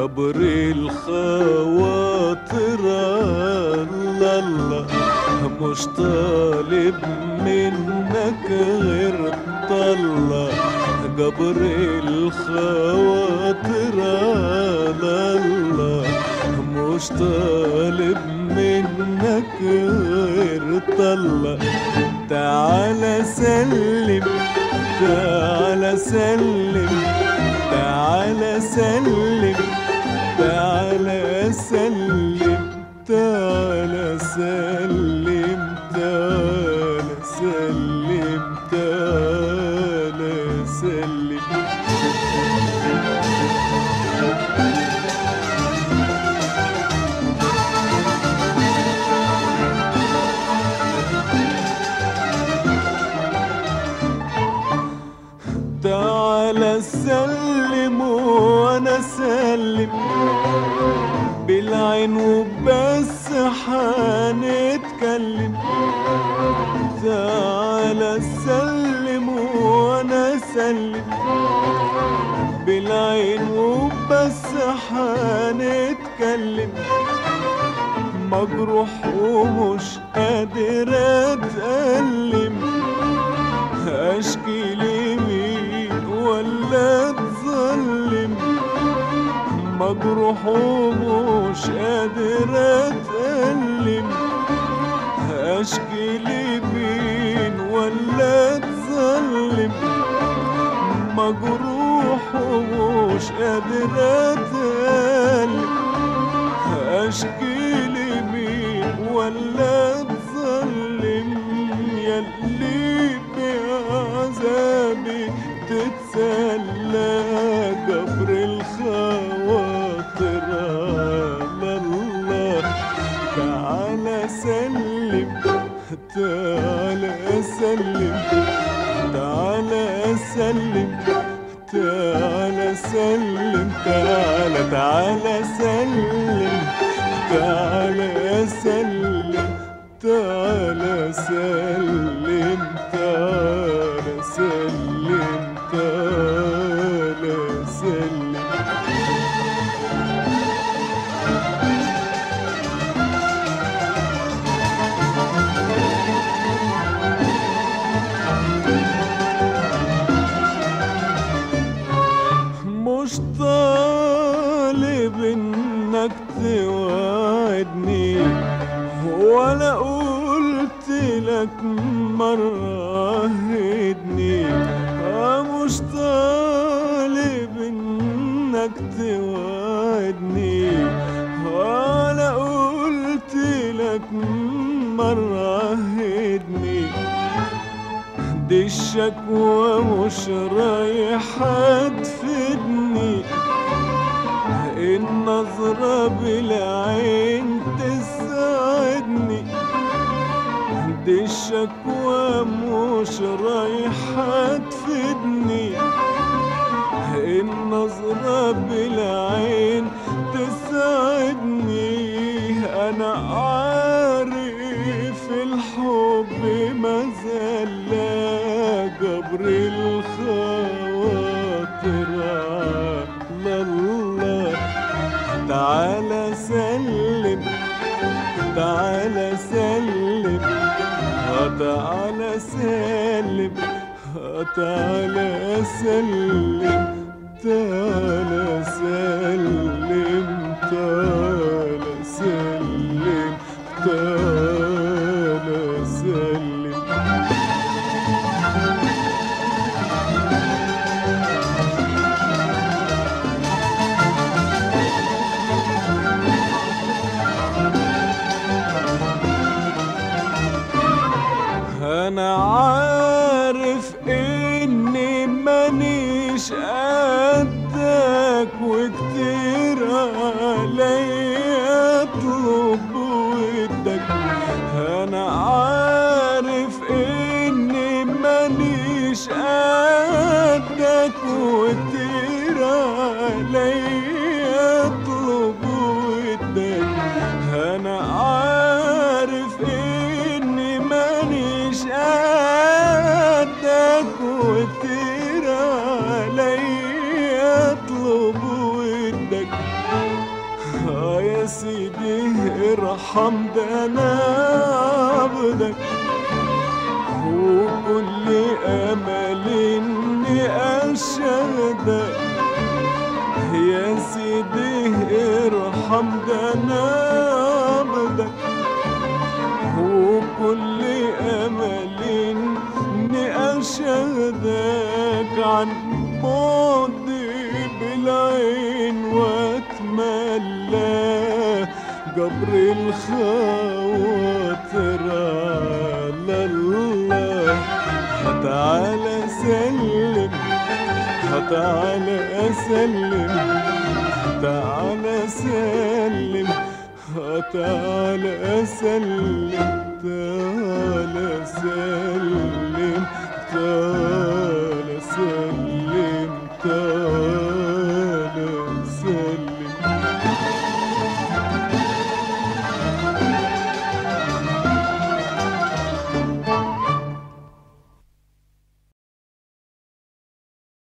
جبر الخواطر الله الله مش طالب منك غير طلة جبر الخواطر الله مش طالب منك غير طلة تعالى سلم تعالى سلم تعالى سلم تعالى سلم تعالى سلم تعالى سلم تعالى سلم تعالى سلم وانا سلم بالعين وبس حنتكلم تعالى سلم وانا سلم بالعين وبس حنتكلم مجروح ومش قادر اتألم اشكي لمين ولا اتظلم مجروح ومش قادر اتألم اشكي لمين ولا اتظلم مجروح ومش قادر اتألم اشكي لمين ولا اتظلم يلي بعذابي تتسلى جبر الخواطر على الله تعالى سلم تعالى سلم تعالى سلم تعالى سلم تعالى تعالى سلم تعالى سلم تعالى سلم تعالى سلم تعالى سلم مش طالب انك توعدني ولا قلت لك مرة هدني مش طالب انك توعدني ولا قلت لك مرة هدني دي الشكوى مش رايحة تفيدني النظرة بالعين تساعدني دي الشكوى مش رايحة تفيدني النظرة بالعين تساعدني أنا عارف الحب ما زال جبر الخواطر على الله تعالى سلم تعالى سلم آه تعالى سلم آه تعالى سلم تعالى سلم تعالى سلم تعالى سلم انا عارف اني مانيش قدك ارحم ده انا عبدك وكل امل اني اشهدك يا سيدي ارحم ده انا عبدك وكل امل اني اشهدك عن بعدي بالعين واتملى جبر الخواطر على الله تعالى سلم تعالى اسلم تعالى سلم تعالى اسلم تعالى سلم تعالى